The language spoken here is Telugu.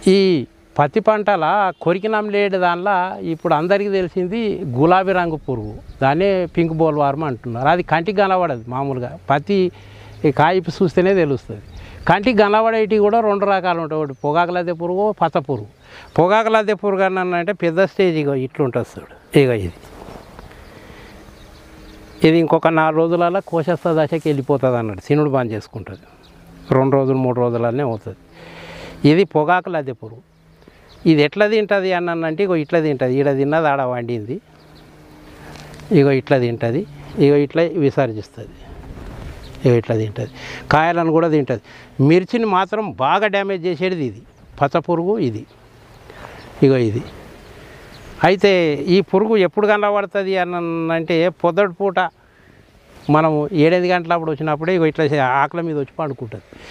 ఈ పత్తి పంటల కొరికినం లేడు దానిలో ఇప్పుడు అందరికీ తెలిసింది గులాబీ రంగు పురుగు దాన్నే పింక్ బోల్ వార్మ్ అంటున్నారు అది కంటికి కనబడదు మామూలుగా పత్తి ఈ కాయిపు చూస్తేనే తెలుస్తుంది కంటికి కనబడేటివి కూడా రెండు రకాలు ఉంటాయి ఒకటి పొగాకులదే పురుగు పచ్చ పురుగు పొగాకులదే పురుగు అని అంటే పెద్ద స్టేజ్ ఇగో ఇట్లుంటుంది చూడు ఇగో ఇది ఇది ఇంకొక నాలుగు రోజులలో కోశస్థ దశకి వెళ్ళిపోతుంది అన్నాడు శనుడు బంద్ చేసుకుంటుంది రెండు రోజులు మూడు రోజులనే అవుతుంది ఇది పొగాకులు అదే పురుగు ఇది ఎట్లా తింటుంది అని అంటే ఇగో ఇట్లా తింటుంది ఈడ తిన్నది ఆడ వండింది ఇగో ఇట్లా తింటుంది ఇగో ఇట్లా విసర్జిస్తుంది ఇగో ఇట్లా తింటుంది కాయలను కూడా తింటుంది మిర్చిని మాత్రం బాగా డ్యామేజ్ చేసేది ఇది పచ్చ పురుగు ఇది ఇగో ఇది అయితే ఈ పురుగు ఎప్పుడు కనబడుతుంది అని అంటే పొద్దుటి పూట మనము ఏడెనిమిది గంటలప్పుడు వచ్చినప్పుడే ఇగో ఇట్లా ఆకలి మీద వచ్చి పండుకుంటుంది